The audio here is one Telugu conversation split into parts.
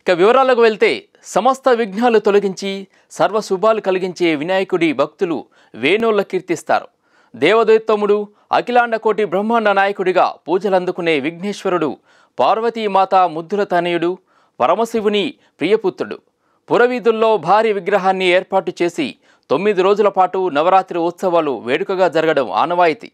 ఇక వివరాలకు వెళ్తే సమస్త విఘ్నాలు తొలగించి సర్వ శుభాలు కలిగించే వినాయకుడి భక్తులు వేణోళ్ళ కీర్తిస్తారు దేవదైత్తముడు అఖిలాండ కోటి బ్రహ్మాండ నాయకుడిగా పూజలందుకునే విఘ్నేశ్వరుడు పార్వతీమాత ముద్దుల తనయుడు పరమశివుని ప్రియపుత్రుడు పురవీధుల్లో భారీ విగ్రహాన్ని ఏర్పాటు చేసి తొమ్మిది రోజుల పాటు నవరాత్రి ఉత్సవాలు వేడుకగా జరగడం ఆనవాయితీ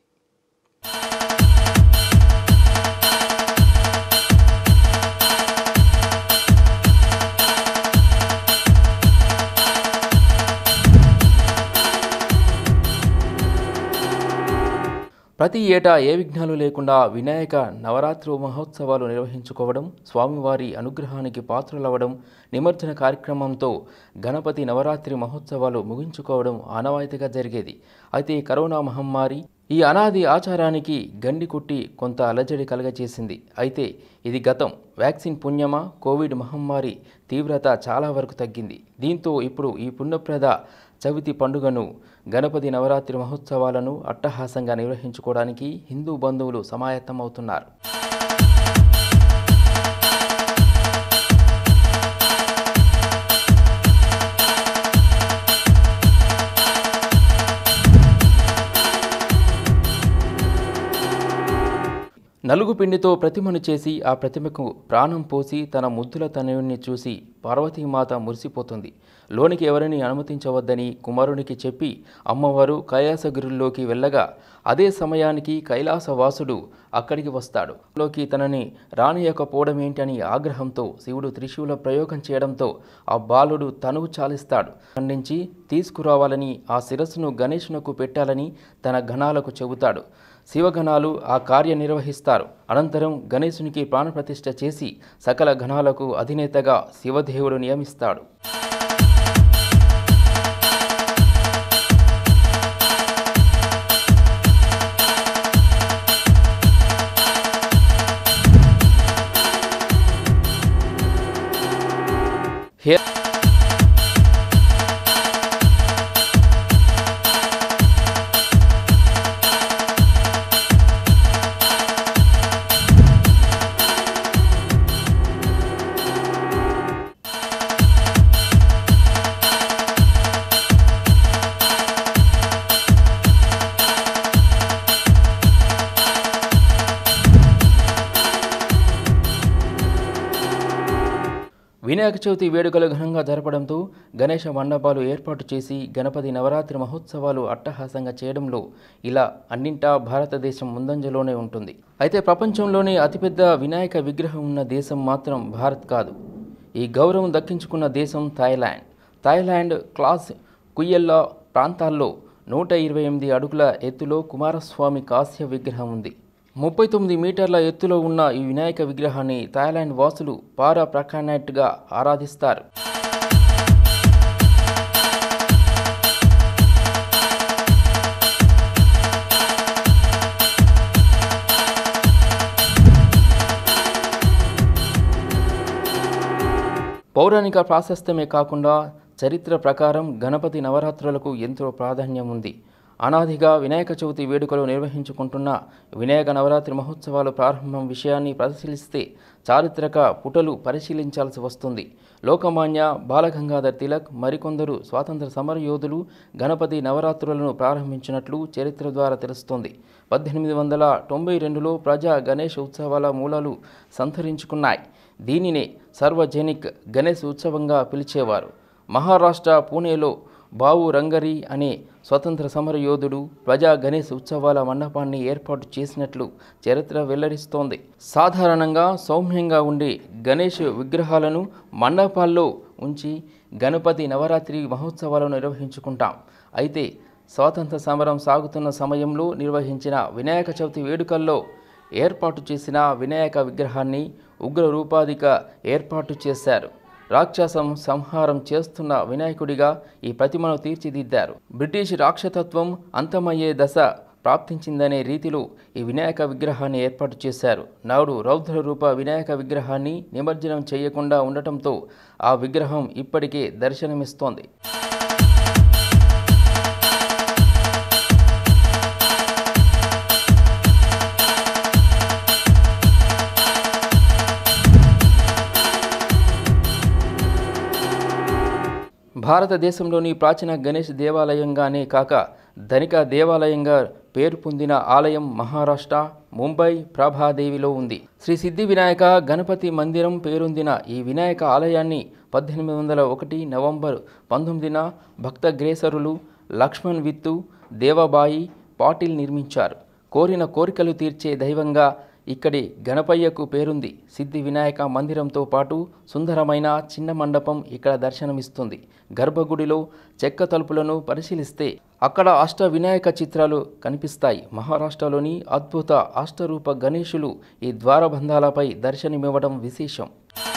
ప్రతి ఏటా ఏ విఘ్నాలు లేకుండా వినాయక నవరాత్రి మహోత్సవాలు నిర్వహించుకోవడం స్వామివారి అనుగ్రహానికి పాత్రలవ్వడం నిమజ్జన కార్యక్రమంతో గణపతి నవరాత్రి మహోత్సవాలు ముగించుకోవడం ఆనవాయితీగా జరిగేది అయితే కరోనా మహమ్మారి ఈ అనాది ఆచారానికి గండి కొట్టి కొంత అలజడి కలగచేసింది అయితే ఇది గతం వ్యాక్సిన్ పుణ్యమా కోవిడ్ మహమ్మారి తీవ్రత చాలా వరకు తగ్గింది దీంతో ఇప్పుడు ఈ పుణ్యప్రద చవితి పండుగను గణపతి నవరాత్రి మహోత్సవాలను అట్టహాసంగా నిర్వహించుకోవడానికి హిందూ బంధువులు సమాయత్తమవుతున్నారు నలుగు పిండితో ప్రతిమను చేసి ఆ ప్రతిమకు ప్రాణం పోసి తన ముద్దుల తనయుణ్ణి చూసి పార్వతీమాత మురిసిపోతుంది లోనికి ఎవరిని అనుమతించవద్దని కుమారునికి చెప్పి అమ్మవారు కైలాసగిరుల్లోకి వెళ్ళగా అదే సమయానికి కైలాసవాసుడు అక్కడికి వస్తాడు లోకి తనని రానియకపోవడం ఏంటని ఆగ్రహంతో శివుడు త్రిశూల ప్రయోగం చేయడంతో ఆ బాలుడు తనువు చాలిస్తాడు ఖండించి తీసుకురావాలని ఆ శిరస్సును గణేశునకు పెట్టాలని తన గణాలకు చెబుతాడు శివగణాలు ఆ కార్య నిర్వహిస్తారు అనంతరం గణేశునికి ప్రాణప్రతిష్ఠ చేసి సకల గణాలకు అధినేతగా శివదేవుడు నియమిస్తాడు హే వినాయక చవితి వేడుకలు ఘనంగా జరపడంతో గణేష మండపాలు ఏర్పాటు చేసి గణపతి నవరాత్రి మహోత్సవాలు అట్టహాసంగా చేయడంలో ఇలా అన్నింటా భారతదేశం ముందంజలోనే ఉంటుంది అయితే ప్రపంచంలోనే అతిపెద్ద వినాయక విగ్రహం ఉన్న దేశం మాత్రం భారత్ కాదు ఈ గౌరవం దక్కించుకున్న దేశం థాయిలాండ్ థాయిలాండ్ క్లాస్ కుయ్యల్లా ప్రాంతాల్లో నూట ఇరవై ఎనిమిది అడుగుల ఎత్తులో కుమారస్వామి కాస్య విగ్రహం ఉంది ముప్పై తొమ్మిది మీటర్ల ఎత్తులో ఉన్న ఈ వినాయక విగ్రహాన్ని థాయిలాండ్ వాసులు పారా ప్రకానట్గా ఆరాధిస్తారు పౌరాణిక ప్రాశస్త్యమే కాకుండా చరిత్ర ప్రకారం గణపతి నవరాత్రులకు ఎంతో ప్రాధాన్యం ఉంది అనాదిగా వినాయక చవితి వేడుకలు నిర్వహించుకుంటున్న వినాయక నవరాత్రి మహోత్సవాలు ప్రారంభం విషయాన్ని పరిశీలిస్తే చారిత్రక పుటలు పరిశీలించాల్సి వస్తుంది లోకమాన్య బాలగంగాధర్ తిలక్ మరికొందరు స్వాతంత్ర సమరయోధులు గణపతి నవరాత్రులను ప్రారంభించినట్లు చరిత్ర ద్వారా తెలుస్తోంది పద్దెనిమిది వందల తొంభై రెండులో ప్రజా గణేష్ ఉత్సవాల మూలాలు సంతరించుకున్నాయి దీనినే సర్వజనిక్ గణేష్ ఉత్సవంగా పిలిచేవారు మహారాష్ట్ర పూణేలో బావు రంగరి అనే స్వతంత్ర సమర యోధుడు ప్రజా గణేష్ ఉత్సవాల మండపాన్ని ఏర్పాటు చేసినట్లు చరిత్ర వెల్లడిస్తోంది సాధారణంగా సౌమ్యంగా ఉండే గణేష్ విగ్రహాలను మండపాల్లో ఉంచి గణపతి నవరాత్రి మహోత్సవాలను నిర్వహించుకుంటాం అయితే స్వాతంత్ర సమరం సాగుతున్న సమయంలో నిర్వహించిన వినాయక చవితి వేడుకల్లో ఏర్పాటు చేసిన వినాయక విగ్రహాన్ని ఉగ్ర రూపాధిక ఏర్పాటు చేశారు రాక్షసం సంహారం చేస్తున్న వినాయకుడిగా ఈ ప్రతిమను తీర్చిదిద్దారు బ్రిటిష్ రాక్షసత్వం అంతమయ్యే దశ ప్రాప్తించిందనే రీతిలో ఈ వినాయక విగ్రహాన్ని ఏర్పాటు చేశారు నాడు రౌద్ర రూప వినాయక విగ్రహాన్ని నిమజ్జనం చేయకుండా ఉండటంతో ఆ విగ్రహం ఇప్పటికే దర్శనమిస్తోంది భారతదేశంలోని ప్రాచీన గణేష్ దేవాలయంగానే కాక ధనిక దేవాలయంగా పేరు పొందిన ఆలయం మహారాష్ట్ర ముంబై ప్రభాదేవిలో ఉంది శ్రీ సిద్ధి వినాయక గణపతి మందిరం పేరొందిన ఈ వినాయక ఆలయాన్ని పద్దెనిమిది వందల ఒకటి నవంబర్ పంతొమ్మిదిన భక్తగ్రేసరులు లక్ష్మణ్ విత్తు దేవబాయి పాటిల్ నిర్మించారు కోరిన కోరికలు తీర్చే దైవంగా ఇక్కడి గణపయ్యకు పేరుంది సిద్ధి వినాయక మందిరంతో పాటు సుందరమైన చిన్న మండపం ఇక్కడ దర్శనమిస్తుంది గర్భగుడిలో చెక్క తలుపులను పరిశీలిస్తే అక్కడ అష్ట వినాయక చిత్రాలు కనిపిస్తాయి మహారాష్ట్రలోని అద్భుత అష్టరూప గణేశులు ఈ ద్వారబంధాలపై దర్శనమివ్వడం విశేషం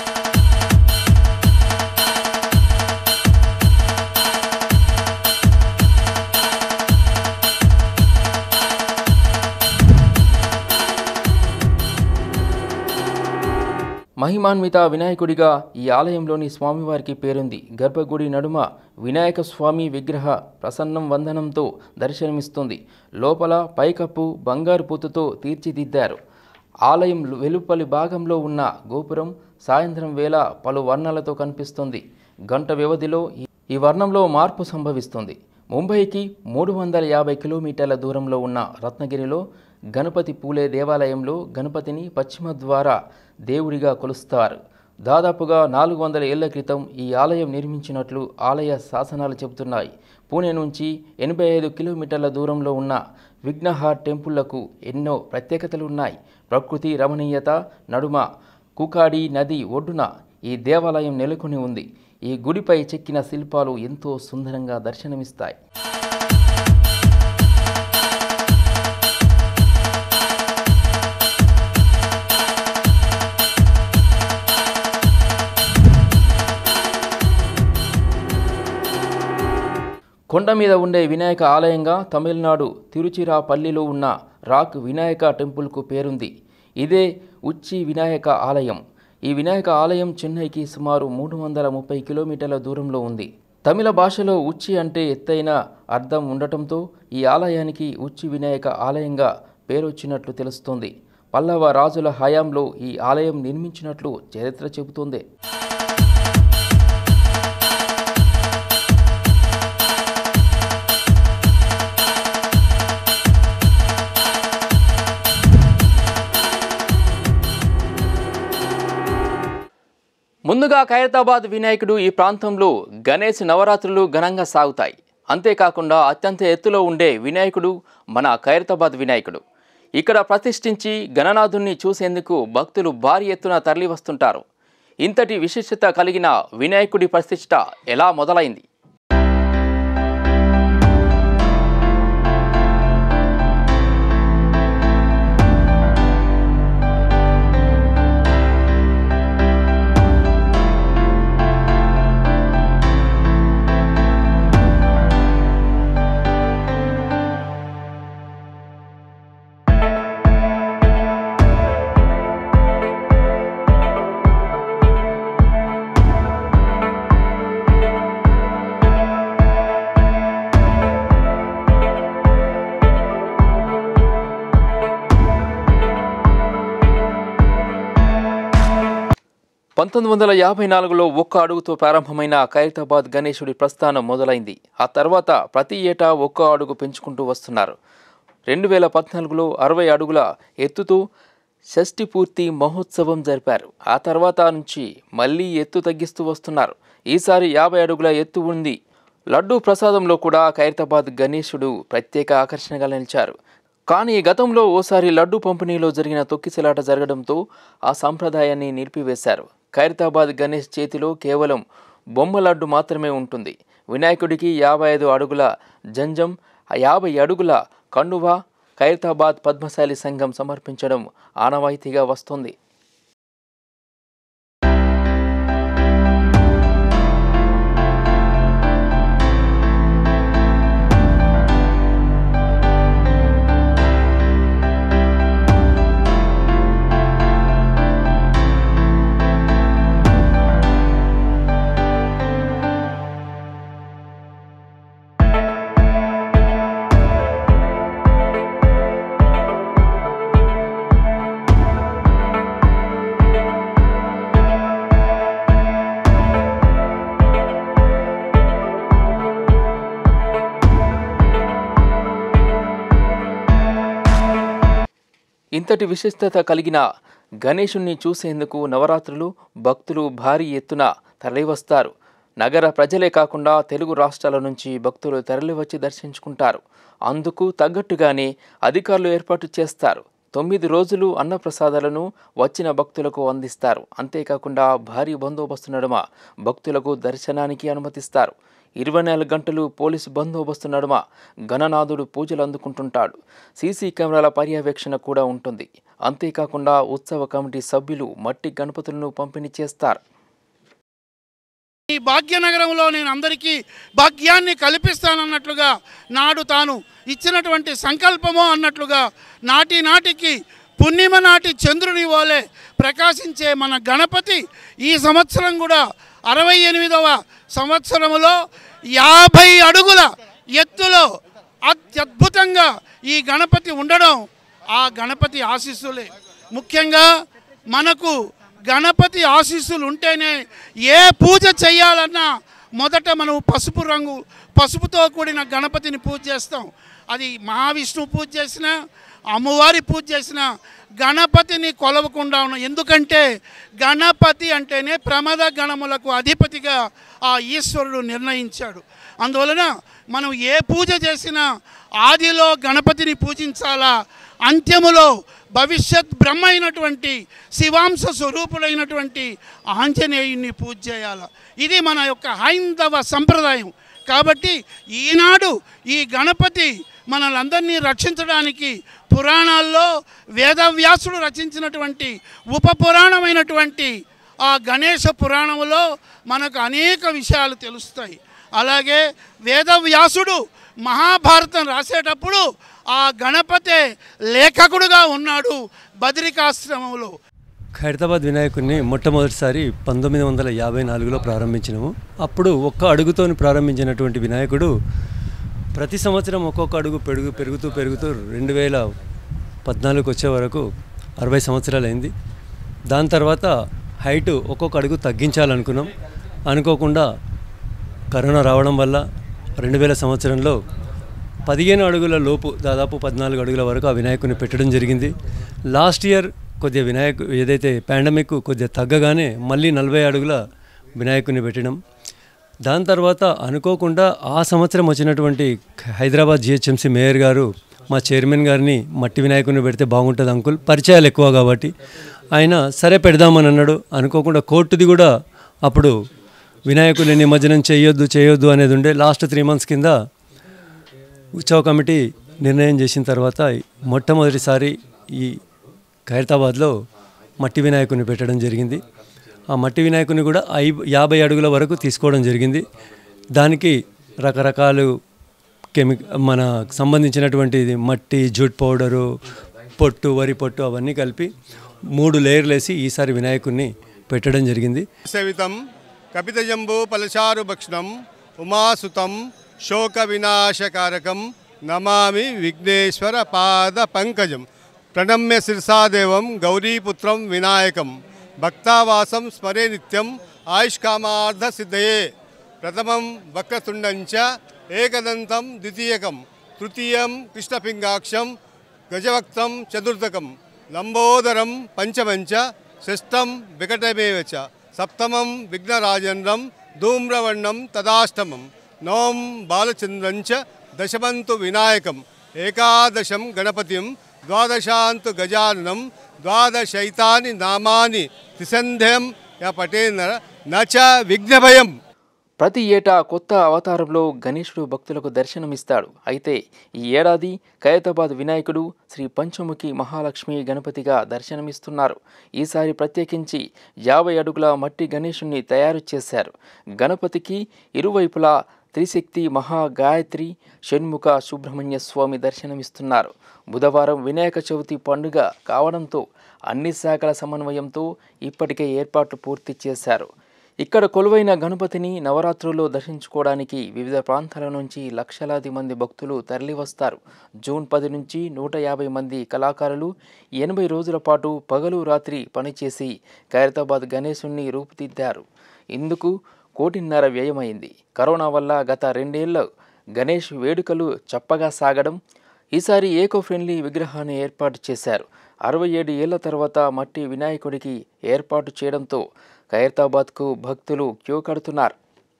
మహిమాన్విత వినాయకుడిగా ఈ ఆలయంలోని స్వామివారికి పేరుంది గర్భగుడి నడుమ వినాయక స్వామి విగ్రహ ప్రసన్నం వందనంతో దర్శనమిస్తుంది లోపల పైకప్పు బంగారు పూతతో తీర్చిదిద్దారు ఆలయం వెలుపలి భాగంలో ఉన్న గోపురం సాయంత్రం వేళ పలు వర్ణాలతో కనిపిస్తుంది గంట వ్యవధిలో ఈ- ఈ వర్ణంలో మార్పు సంభవిస్తుంది ముంబైకి మూడు వందల యాభై కిలోమీటర్ల దూరంలో ఉన్న రత్నగిరిలో గణపతి పూలే దేవాలయంలో గణపతిని పశ్చిమ ద్వారా దేవుడిగా కొలుస్తారు దాదాపుగా నాలుగు వందల ఏళ్ల క్రితం ఈ ఆలయం నిర్మించినట్లు ఆలయ శాసనాలు చెబుతున్నాయి పూణే నుంచి ఎనభై ఐదు కిలోమీటర్ల దూరంలో ఉన్న విఘ్నహార్ టెంపుళ్లకు ఎన్నో ప్రత్యేకతలు ఉన్నాయి ప్రకృతి రమణీయత నడుమ కుకాడి నది ఒడ్డున ఈ దేవాలయం నెలకొని ఉంది ఈ గుడిపై చెక్కిన శిల్పాలు ఎంతో సుందరంగా దర్శనమిస్తాయి కొండ మీద ఉండే వినాయక ఆలయంగా తమిళనాడు తిరుచిరాపల్లిలో ఉన్న రాక్ వినాయక టెంపుల్కు పేరుంది ఇదే ఉచ్చి వినాయక ఆలయం ఈ వినాయక ఆలయం చెన్నైకి సుమారు మూడు వందల ముప్పై కిలోమీటర్ల దూరంలో ఉంది తమిళ భాషలో ఉచ్చి అంటే ఎత్తైన అర్థం ఉండటంతో ఈ ఆలయానికి ఉచ్చి వినాయక ఆలయంగా పేరొచ్చినట్లు తెలుస్తోంది పల్లవ రాజుల హయాంలో ఈ ఆలయం నిర్మించినట్లు చరిత్ర చెబుతోంది ముందుగా ఖైరతాబాద్ వినాయకుడు ఈ ప్రాంతంలో గణేష్ నవరాత్రులు ఘనంగా సాగుతాయి అంతేకాకుండా అత్యంత ఎత్తులో ఉండే వినాయకుడు మన ఖైరతాబాద్ వినాయకుడు ఇక్కడ ప్రతిష్ఠించి గణనాథుణ్ణి చూసేందుకు భక్తులు భారీ ఎత్తున తరలి వస్తుంటారు ఇంతటి విశిష్టత కలిగిన వినాయకుడి ప్రతిష్ఠ ఎలా మొదలైంది పంతొమ్మిది వందల యాభై నాలుగులో ఒక్క అడుగుతో ప్రారంభమైన ఖైరతాబాద్ గణేశుడి ప్రస్థానం మొదలైంది ఆ తర్వాత ప్రతి ఏటా ఒక్క అడుగు పెంచుకుంటూ వస్తున్నారు రెండు వేల పద్నాలుగులో అరవై అడుగుల ఎత్తుతో షష్ఠి పూర్తి మహోత్సవం జరిపారు ఆ తర్వాత నుంచి మళ్ళీ ఎత్తు తగ్గిస్తూ వస్తున్నారు ఈసారి యాభై అడుగుల ఎత్తు ఉంది లడ్డూ ప్రసాదంలో కూడా ఖైరతాబాద్ గణేశుడు ప్రత్యేక ఆకర్షణగా నిలిచారు కానీ గతంలో ఓసారి లడ్డు పంపిణీలో జరిగిన తొక్కిసలాట జరగడంతో ఆ సంప్రదాయాన్ని నిలిపివేశారు ఖైరతాబాద్ గణేష్ చేతిలో కేవలం బొమ్మ లడ్డు మాత్రమే ఉంటుంది వినాయకుడికి యాభై ఐదు అడుగుల జంజం యాభై అడుగుల కండువా ఖైరతాబాద్ పద్మశాలి సంఘం సమర్పించడం ఆనవాయితీగా వస్తుంది ఇంతటి విశిష్టత కలిగిన గణేశుణ్ణి చూసేందుకు నవరాత్రులు భక్తులు భారీ ఎత్తున తరలివస్తారు నగర ప్రజలే కాకుండా తెలుగు రాష్ట్రాల నుంచి భక్తులు తరలివచ్చి దర్శించుకుంటారు అందుకు తగ్గట్టుగానే అధికారులు ఏర్పాటు చేస్తారు తొమ్మిది రోజులు అన్నప్రసాదాలను వచ్చిన భక్తులకు అందిస్తారు అంతేకాకుండా భారీ బందోబస్తు నడుమ భక్తులకు దర్శనానికి అనుమతిస్తారు ఇరవై నాలుగు గంటలు పోలీసు బందోబస్తు నడుమ గణనాథుడు పూజలు అందుకుంటుంటాడు సీసీ కెమెరాల పర్యవేక్షణ కూడా ఉంటుంది అంతేకాకుండా ఉత్సవ కమిటీ సభ్యులు మట్టి గణపతులను పంపిణీ చేస్తారు ఈ భాగ్యనగరంలో నేను అందరికీ భాగ్యాన్ని కల్పిస్తానన్నట్లుగా నాడు తాను ఇచ్చినటువంటి సంకల్పమో అన్నట్లుగా నాటి నాటికి పుణ్యమ నాటి చంద్రుని వలె ప్రకాశించే మన గణపతి ఈ సంవత్సరం కూడా అరవై ఎనిమిదవ సంవత్సరములో యాభై అడుగుల ఎత్తులో అత్యద్భుతంగా ఈ గణపతి ఉండడం ఆ గణపతి ఆశీస్సులే ముఖ్యంగా మనకు గణపతి ఆశీస్సులు ఉంటేనే ఏ పూజ చేయాలన్నా మొదట మనం పసుపు రంగు పసుపుతో కూడిన గణపతిని పూజ చేస్తాం అది మహావిష్ణువు పూజ చేసినా అమ్మవారి పూజ చేసిన గణపతిని కొలవకుండా ఉన్నాం ఎందుకంటే గణపతి అంటేనే ప్రమద గణములకు అధిపతిగా ఆ ఈశ్వరుడు నిర్ణయించాడు అందువలన మనం ఏ పూజ చేసినా ఆదిలో గణపతిని పూజించాలా అంత్యములో భవిష్యత్ బ్రహ్మ అయినటువంటి శివాంశ స్వరూపుడైనటువంటి ఆంజనేయుని పూజ చేయాల ఇది మన యొక్క హైందవ సంప్రదాయం కాబట్టి ఈనాడు ఈ గణపతి మనలందరినీ రక్షించడానికి పురాణాల్లో వేదవ్యాసుడు రచించినటువంటి ఉప పురాణమైనటువంటి ఆ గణేశ పురాణములో మనకు అనేక విషయాలు తెలుస్తాయి అలాగే వేదవ్యాసుడు మహాభారతం రాసేటప్పుడు ఆ గణపతే లేఖకుడుగా ఉన్నాడు బద్రికాశ్రమంలో ఖైరతాబాద్ వినాయకుడిని మొట్టమొదటిసారి పంతొమ్మిది వందల యాభై నాలుగులో ప్రారంభించినాము అప్పుడు ఒక్క అడుగుతోని ప్రారంభించినటువంటి వినాయకుడు ప్రతి సంవత్సరం ఒక్కొక్క అడుగు పెరుగు పెరుగుతూ పెరుగుతూ రెండు వేల పద్నాలుగుకి వచ్చే వరకు అరవై సంవత్సరాలు అయింది దాని తర్వాత హైట్ ఒక్కొక్క అడుగు తగ్గించాలనుకున్నాం అనుకోకుండా కరోనా రావడం వల్ల రెండు వేల సంవత్సరంలో పదిహేను అడుగుల లోపు దాదాపు పద్నాలుగు అడుగుల వరకు ఆ వినాయకుని పెట్టడం జరిగింది లాస్ట్ ఇయర్ కొద్దిగా వినాయకు ఏదైతే పాండమిక్ కొద్దిగా తగ్గగానే మళ్ళీ నలభై అడుగుల వినాయకుని పెట్టడం దాని తర్వాత అనుకోకుండా ఆ సంవత్సరం వచ్చినటువంటి హైదరాబాద్ జిహెచ్ఎంసీ మేయర్ గారు మా చైర్మన్ గారిని మట్టి వినాయకుని పెడితే బాగుంటుంది అంకుల్ పరిచయాలు ఎక్కువ కాబట్టి ఆయన సరే పెడదామని అన్నాడు అనుకోకుండా కోర్టుది కూడా అప్పుడు వినాయకుని నిమజ్జనం చేయొద్దు చేయొద్దు అనేది ఉండే లాస్ట్ త్రీ మంత్స్ కింద ఉత్సవ కమిటీ నిర్ణయం చేసిన తర్వాత మొట్టమొదటిసారి ఈ ఖైరతాబాద్లో మట్టి వినాయకుని పెట్టడం జరిగింది ఆ మట్టి వినాయకుని కూడా ఐ యాభై అడుగుల వరకు తీసుకోవడం జరిగింది దానికి రకరకాలు కెమి మన సంబంధించినటువంటి ఇది మట్టి జూట్ పౌడరు పొట్టు వరి పొట్టు అవన్నీ కలిపి మూడు లేయర్లు వేసి ఈసారి వినాయకుడిని పెట్టడం జరిగింది సేవితం కపితజంబూ పలచారు భక్షణం ఉమాసుతం శోక వినాశకారకం నమామి విఘ్నేశ్వర పాద పంకజం ప్రణమ్య శిరసాదేవం గౌరీపుత్రం వినాయకం భక్తావాసం స్మరే నిత్యం ఆయుష్కామార్థ సిద్ధయే ప్రథమం వక్రతుండంచ ఏకదంతం ద్వితీయకం తృతీయం కృష్ణపింగాక్షం గజవక్తం చతుర్థకం లంబోదరం పంచమంచ షష్టం వికటమేవ చ సప్తమం విఘ్నరాజేంద్రం ధూమ్రవర్ణం తదాష్టమం నవం బాలచంద్రం చ దశమంతు వినాయకం ఏకాదశం గణపతిం ద్వాదశాంతు గజాననం ద్వాదశైతాని నామాని త్రిసంధ్యం యా పటేంద్ర నచ విఘ్నభయం ప్రతి ఏటా కొత్త అవతారంలో గణేశుడు భక్తులకు దర్శనమిస్తాడు అయితే ఈ ఏడాది ఖైరతాబాద్ వినాయకుడు శ్రీ పంచముఖి మహాలక్ష్మి గణపతిగా దర్శనమిస్తున్నారు ఈసారి ప్రత్యేకించి యాభై అడుగుల మట్టి గణేశుణ్ణి తయారు చేశారు గణపతికి ఇరువైపులా త్రిశక్తి మహాగాయత్రి షణ్ముఖ సుబ్రహ్మణ్య స్వామి దర్శనమిస్తున్నారు బుధవారం వినాయక చవితి పండుగ కావడంతో అన్ని శాఖల సమన్వయంతో ఇప్పటికే ఏర్పాట్లు పూర్తి చేశారు ఇక్కడ కొలువైన గణపతిని నవరాత్రుల్లో దర్శించుకోవడానికి వివిధ ప్రాంతాల నుంచి లక్షలాది మంది భక్తులు తరలివస్తారు జూన్ పది నుంచి నూట యాభై మంది కళాకారులు ఎనభై రోజుల పాటు పగలు రాత్రి పనిచేసి ఖైరతాబాద్ గణేశుణ్ణి రూపుదిద్దారు ఇందుకు కోటిన్నర వ్యయమైంది కరోనా వల్ల గత రెండేళ్ల గణేష్ వేడుకలు చప్పగా సాగడం ఈసారి ఏకో ఫ్రెండ్లీ విగ్రహాన్ని ఏర్పాటు చేశారు అరవై ఏడు ఏళ్ల తర్వాత మట్టి వినాయకుడికి ఏర్పాటు చేయడంతో ఖైరతాబాద్కు భక్తులు క్యూ కడుతున్నారు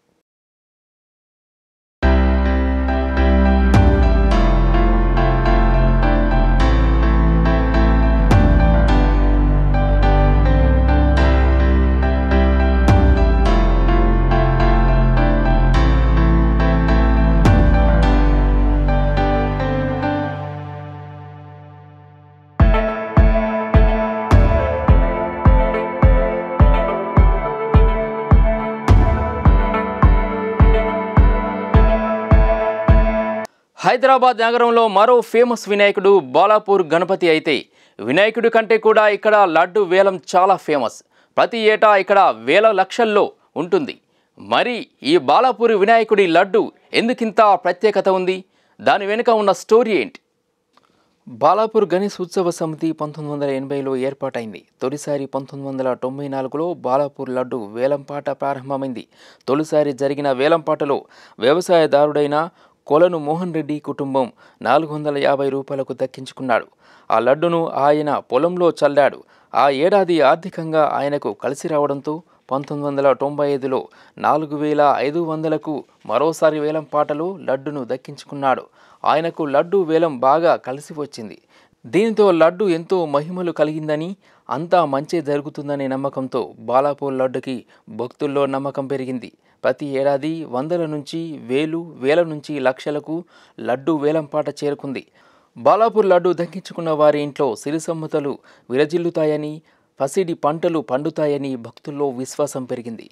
హైదరాబాద్ నగరంలో మరో ఫేమస్ వినాయకుడు బాలాపూర్ గణపతి అయితే వినాయకుడి కంటే కూడా ఇక్కడ లడ్డు వేలం చాలా ఫేమస్ ప్రతి ఏటా ఇక్కడ వేల లక్షల్లో ఉంటుంది మరి ఈ బాలాపూర్ వినాయకుడి లడ్డు ఎందుకింత ప్రత్యేకత ఉంది దాని వెనుక ఉన్న స్టోరీ ఏంటి బాలాపూర్ గణేష్ ఉత్సవ సమితి పంతొమ్మిది వందల ఎనభైలో ఏర్పాటైంది తొలిసారి పంతొమ్మిది వందల తొంభై నాలుగులో బాలాపూర్ లడ్డు వేలంపాట ప్రారంభమైంది తొలిసారి జరిగిన వేలంపాటలో వ్యవసాయదారుడైన కొలను మోహన్ రెడ్డి కుటుంబం నాలుగు వందల యాభై రూపాయలకు దక్కించుకున్నాడు ఆ లడ్డును ఆయన పొలంలో చల్లాడు ఆ ఏడాది ఆర్థికంగా ఆయనకు కలిసి రావడంతో పంతొమ్మిది వందల తొంభై ఐదులో నాలుగు వేల ఐదు వందలకు మరోసారి వేలం పాటలో లడ్డును దక్కించుకున్నాడు ఆయనకు లడ్డు వేలం బాగా కలిసి వచ్చింది దీనితో లడ్డు ఎంతో మహిమలు కలిగిందని అంతా మంచి జరుగుతుందనే నమ్మకంతో బాలాపూర్ లడ్డుకి భక్తుల్లో నమ్మకం పెరిగింది ప్రతి ఏడాది వందల నుంచి వేలు వేల నుంచి లక్షలకు లడ్డు వేలంపాట చేరుకుంది బాలాపూర్ లడ్డు దక్కించుకున్న వారి ఇంట్లో సిరిసమ్మతలు విరజిల్లుతాయని పసిడి పంటలు పండుతాయని భక్తుల్లో విశ్వాసం పెరిగింది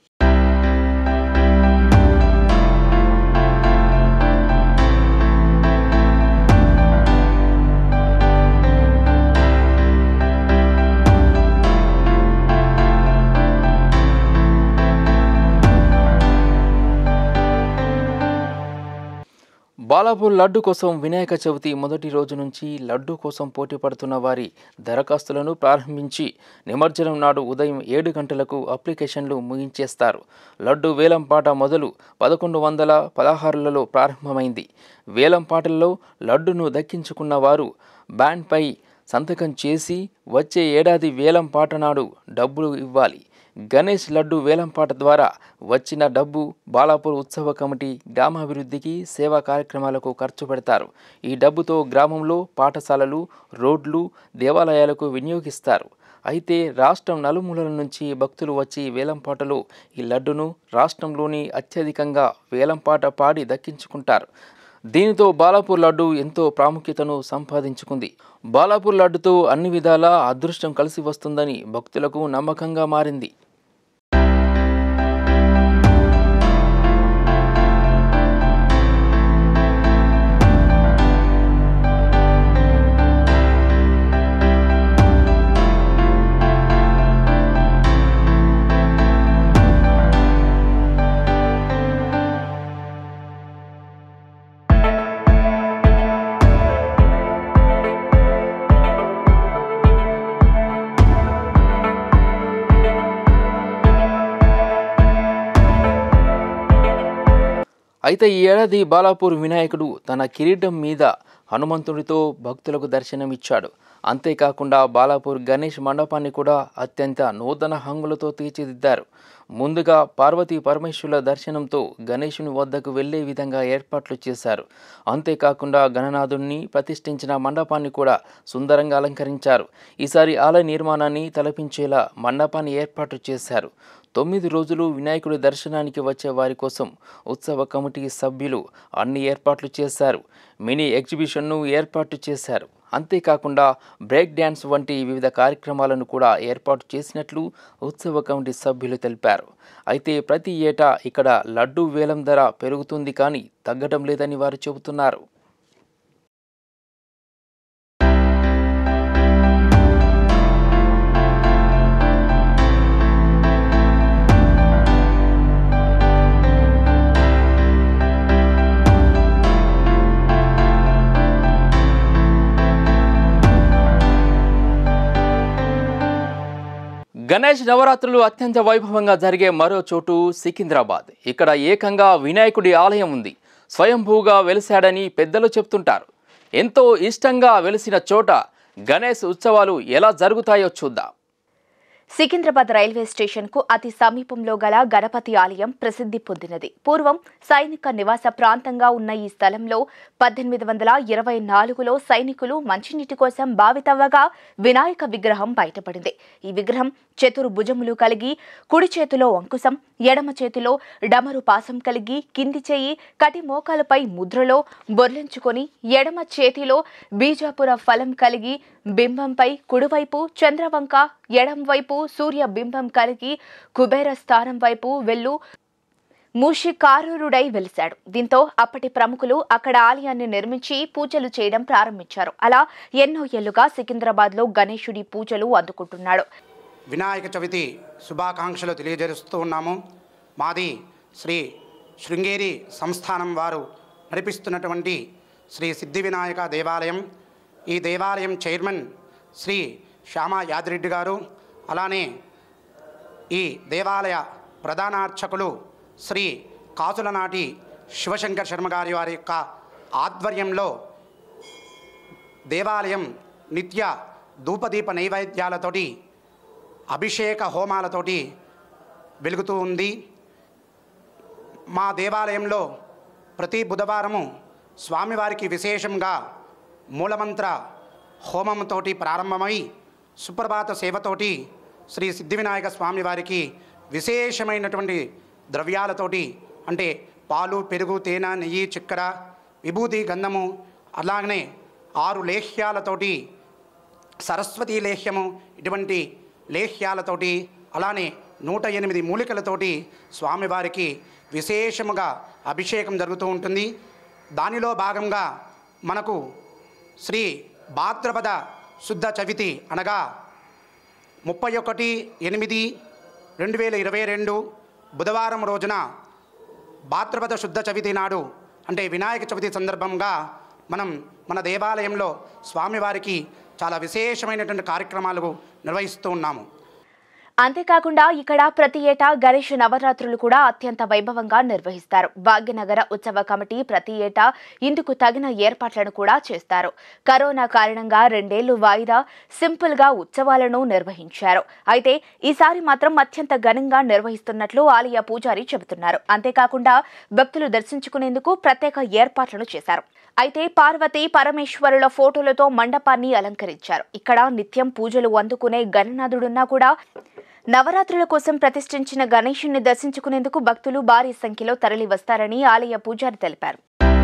బాలాపూర్ లడ్డు కోసం వినాయక చవితి మొదటి రోజు నుంచి లడ్డు కోసం పోటీ పడుతున్న వారి దరఖాస్తులను ప్రారంభించి నిమజ్జనం నాడు ఉదయం ఏడు గంటలకు అప్లికేషన్లు ముగించేస్తారు లడ్డు వేలంపాట మొదలు పదకొండు వందల పదహారులలో ప్రారంభమైంది వేలంపాటల్లో లడ్డును దక్కించుకున్న వారు బ్యాండ్పై సంతకం చేసి వచ్చే ఏడాది వేలంపాట నాడు డబ్బులు ఇవ్వాలి గణేష్ లడ్డు వేలంపాట ద్వారా వచ్చిన డబ్బు బాలాపూర్ ఉత్సవ కమిటీ గ్రామాభివృద్ధికి సేవా కార్యక్రమాలకు ఖర్చు పెడతారు ఈ డబ్బుతో గ్రామంలో పాఠశాలలు రోడ్లు దేవాలయాలకు వినియోగిస్తారు అయితే రాష్ట్రం నలుమూలల నుంచి భక్తులు వచ్చి వేలంపాటలో ఈ లడ్డును రాష్ట్రంలోని అత్యధికంగా వేలంపాట పాడి దక్కించుకుంటారు దీనితో బాలాపూర్ లడ్డు ఎంతో ప్రాముఖ్యతను సంపాదించుకుంది బాలాపూర్ లడ్డుతో అన్ని విధాలా అదృష్టం కలిసి వస్తుందని భక్తులకు నమ్మకంగా మారింది అయితే ఈ ఏడాది బాలాపూర్ వినాయకుడు తన కిరీటం మీద హనుమంతుడితో భక్తులకు దర్శనమిచ్చాడు అంతేకాకుండా బాలాపూర్ గణేష్ మండపాన్ని కూడా అత్యంత నూతన హంగులతో తీర్చిదిద్దారు ముందుగా పార్వతీ పరమేశ్వరుల దర్శనంతో గణేషుని వద్దకు వెళ్లే విధంగా ఏర్పాట్లు చేశారు అంతేకాకుండా గణనాథుణ్ణి ప్రతిష్ఠించిన మండపాన్ని కూడా సుందరంగా అలంకరించారు ఈసారి ఆలయ నిర్మాణాన్ని తలపించేలా మండపాన్ని ఏర్పాటు చేశారు తొమ్మిది రోజులు వినాయకుడి దర్శనానికి వచ్చే వారి కోసం ఉత్సవ కమిటీ సభ్యులు అన్ని ఏర్పాట్లు చేశారు మినీ ఎగ్జిబిషన్ను ఏర్పాటు చేశారు అంతేకాకుండా బ్రేక్ డ్యాన్స్ వంటి వివిధ కార్యక్రమాలను కూడా ఏర్పాటు చేసినట్లు ఉత్సవ కమిటీ సభ్యులు తెలిపారు అయితే ప్రతి ఏటా ఇక్కడ లడ్డు వేలం ధర పెరుగుతుంది కానీ తగ్గడం లేదని వారు చెబుతున్నారు గణేష్ నవరాత్రులు అత్యంత వైభవంగా జరిగే మరో చోటు సికింద్రాబాద్ ఇక్కడ ఏకంగా వినాయకుడి ఆలయం ఉంది స్వయంభూగా వెలిశాడని పెద్దలు చెప్తుంటారు ఎంతో ఇష్టంగా వెలిసిన చోట గణేష్ ఉత్సవాలు ఎలా జరుగుతాయో చూద్దాం సికింద్రాబాద్ రైల్వే స్టేషన్ కు అతి సమీపంలో గల గణపతి ఆలయం ప్రసిద్ధి పొందినది పూర్వం సైనిక నివాస ప్రాంతంగా ఉన్న ఈ స్థలంలో పద్దెనిమిది వందల ఇరవై నాలుగులో సైనికులు మంచినీటి కోసం బావి తవ్వగా వినాయక విగ్రహం బయటపడింది ఈ విగ్రహం చతురు భుజములు కలిగి కుడి చేతిలో అంకుశం ఎడమ చేతిలో డమరు పాసం కలిగి కింది చేయి కటి మోకాలపై ముద్రలో బొర్లించుకొని ఎడమ చేతిలో బీజాపుర ఫలం కలిగి బింబంపై కుడివైపు చంద్రవంక ఎడం వైపు సూర్య బింబం కలిగి కుబేర స్థానం వైపు వెళ్ళు మూషికారుడై వెలిశాడు దీంతో అప్పటి ప్రముఖులు అక్కడ ఆలయాన్ని నిర్మించి పూజలు చేయడం ప్రారంభించారు అలా ఎన్నో ఏళ్లుగా సికింద్రాబాద్లో గణేశుడి పూజలు అందుకుంటున్నాడు వినాయక చవితి శుభాకాంక్షలు తెలియజేస్తూ ఉన్నాము మాది శ్రీ శృంగేరి సంస్థానం వారు నడిపిస్తున్నటువంటి శ్రీ సిద్ధి వినాయక దేవాలయం ఈ దేవాలయం చైర్మన్ శ్రీ శ్యామ యాదిరెడ్డి గారు అలానే ఈ దేవాలయ ప్రధానార్చకులు శ్రీ కాసుల నాటి శివశంకర్ శర్మ గారి వారి యొక్క ఆధ్వర్యంలో దేవాలయం నిత్య ధూపదీప నైవేద్యాలతోటి అభిషేక హోమాలతోటి వెలుగుతూ ఉంది మా దేవాలయంలో ప్రతి బుధవారము స్వామివారికి విశేషంగా మూలమంత్ర హోమంతోటి ప్రారంభమై సుప్రభాత సేవతోటి శ్రీ సిద్ధివినాయక స్వామివారికి విశేషమైనటువంటి ద్రవ్యాలతోటి అంటే పాలు పెరుగు తేనె నెయ్యి చక్కెర విభూతి గంధము అలాగనే ఆరు లేహ్యాలతోటి సరస్వతీ లేహ్యము ఇటువంటి లేహ్యాలతోటి అలానే నూట ఎనిమిది మూలికలతోటి స్వామివారికి విశేషముగా అభిషేకం జరుగుతూ ఉంటుంది దానిలో భాగంగా మనకు శ్రీ భాద్రపద శుద్ధ చవితి అనగా ముప్పై ఒకటి ఎనిమిది రెండు వేల ఇరవై రెండు బుధవారం రోజున భాద్రపద శుద్ధ చవితి నాడు అంటే వినాయక చవితి సందర్భంగా మనం మన దేవాలయంలో స్వామివారికి చాలా విశేషమైనటువంటి కార్యక్రమాలు నిర్వహిస్తూ ఉన్నాము అంతేకాకుండా ఇక్కడ ప్రతి ఏటా గణేష్ నవరాత్రులు కూడా అత్యంత వైభవంగా నిర్వహిస్తారు భాగ్యనగర ఉత్సవ కమిటీ ప్రతి ఏటా ఇందుకు తగిన ఏర్పాట్లను కూడా చేస్తారు కరోనా కారణంగా రెండేళ్లు వాయిదా సింపుల్ గా ఉత్సవాలను నిర్వహించారు అయితే ఈసారి మాత్రం అత్యంత ఘనంగా నిర్వహిస్తున్నట్లు ఆలయ పూజారి చెబుతున్నారు అంతేకాకుండా భక్తులు దర్శించుకునేందుకు ప్రత్యేక ఏర్పాట్లను చేశారు అయితే పార్వతి పరమేశ్వరుల ఫోటోలతో మండపాన్ని అలంకరించారు ఇక్కడ నిత్యం పూజలు అందుకునే గణనాథుడున్నా కూడా నవరాత్రుల కోసం ప్రతిష్ఠించిన గణేశుణ్ణి దర్శించుకునేందుకు భక్తులు భారీ సంఖ్యలో తరలి వస్తారని ఆలయ పూజారి తెలిపారు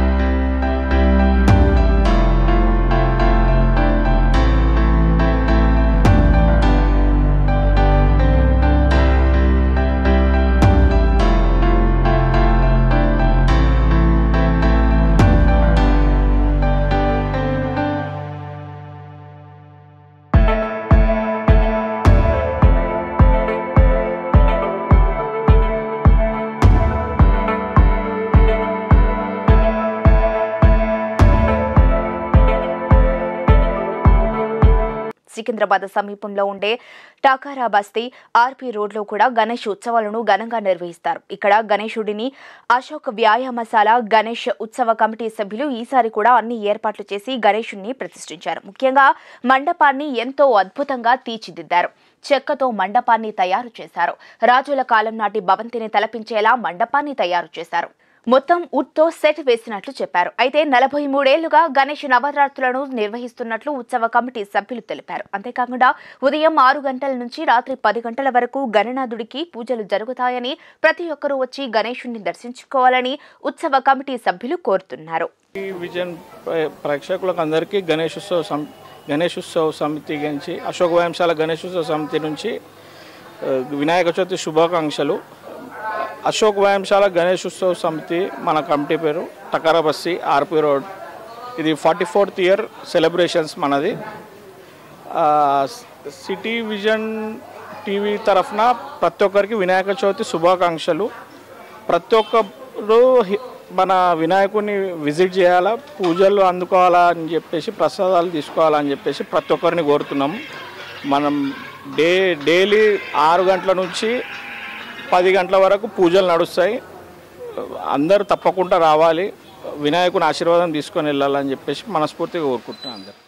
సికింద్రాబాద్ సమీపంలో ఉండే టాకారా బస్తీ ఆర్పీ రోడ్లో కూడా గణేష్ ఉత్సవాలను ఘనంగా నిర్వహిస్తారు ఇక్కడ గణేశుడిని అశోక్ వ్యాయామశాల గణేష్ ఉత్సవ కమిటీ సభ్యులు ఈసారి కూడా అన్ని ఏర్పాట్లు చేసి గణేశుడిని ప్రతిష్ఠించారు ముఖ్యంగా మండపాన్ని ఎంతో అద్భుతంగా తీర్చిదిద్దారు చెక్కతో మండపాన్ని తయారు చేశారు రాజుల కాలం నాటి భవంతిని తలపించేలా మండపాన్ని తయారు చేశారు మొత్తం వుడ్తో సెట్ వేసినట్లు చెప్పారు అయితే నలభై మూడేళ్లుగా గణేష్ నవరాత్రులను నిర్వహిస్తున్నట్లు ఉత్సవ కమిటీ సభ్యులు తెలిపారు అంతేకాకుండా ఉదయం ఆరు గంటల నుంచి రాత్రి పది గంటల వరకు గణనాథుడికి పూజలు జరుగుతాయని ప్రతి ఒక్కరూ వచ్చి గణేశుణ్ణి దర్శించుకోవాలని ఉత్సవ కమిటీ సభ్యులు కోరుతున్నారు ఈ విజన్ ప్రే- ప్రేక్షకులకు అందరికీ గణేశోత్సవ సం గణేశోత్సవ సమితి నుంచి అశోక వ్యాయామశాల గణేశోత్సవ సమితి నుంచి ఆ, వినాయక చవితి శుభాకాంక్షలు అశోక్ వ్యాయామశాల గణేశోత్సవ సమితి మన కమిటీ పేరు టకారా బస్సి ఆర్పి రోడ్ road forty fourth year celebrations మనది ఆ, సిటీ విజన్ టీవీ తరఫున ప్రతి ఒక్కరికి వినాయక చవితి శుభాకాంక్షలు ప్రతి ఒక్కరు హి- మన వినాయకుడిని విజిట్ చేయాలా పూజలు అందుకోవాలా అని చెప్పేసి ప్రసాదాలు తీసుకోవాలా అని చెప్పేసి ప్రతి ఒక్కరిని కోరుతున్నాము మనం డే డైలీ ఆరు గంటల నుంచి పది గంటల వరకు పూజలు నడుస్తాయి అందరూ తప్పకుండా రావాలి వినాయకుని ఆశీర్వాదం తీసుకొని వెళ్ళాలని చెప్పేసి మనస్ఫూర్తిగా కోరుకుంటున్నాను అందరు